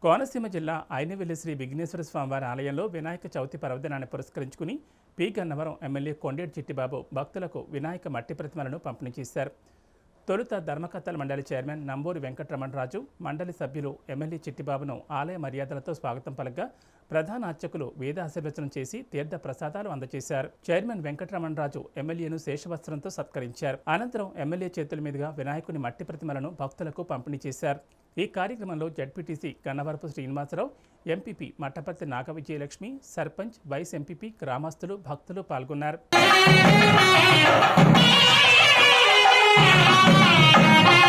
కోనసీమ జిల్లా అయినవెల్లి శ్రీ విఘ్నేశ్వర స్వామివారి ఆలయంలో వినాయక చవితి పర్వదినాన్ని పురస్కరించుకుని పి గన్నవరం ఎమ్మెల్యే కొండేటి చిట్టిబాబు భక్తులకు వినాయక మట్టి ప్రతిమలను పంపిణీ చేశారు తొలుత ధర్మకర్తల మండలి చైర్మన్ నంబూరి వెంకటరమణరాజు మండలి సభ్యులు ఎమ్మెల్యే చిట్టిబాబును ఆలయ మర్యాదలతో స్వాగతం పలకగా ప్రధాన అర్చకులు వేద ఆశీర్వచనం చేసి తీర్థ ప్రసాదాలు అందజేశారు చైర్మన్ వెంకటరమణరాజు ఎమ్మెల్యేను శేషవస్త్రంతో సత్కరించారు అనంతరం ఎమ్మెల్యే చేతుల మీదుగా వినాయకుని మట్టి ప్రతిమలను భక్తులకు పంపిణీ చేశారు ఈ కార్యక్రమంలో ZPTC Gannavarapu Srinivasarao MPP Mattaparthi Naga Vijayalakshmi sarpanch vice MPP గ్రామస్తులు భక్తులు పాల్గొన్నారు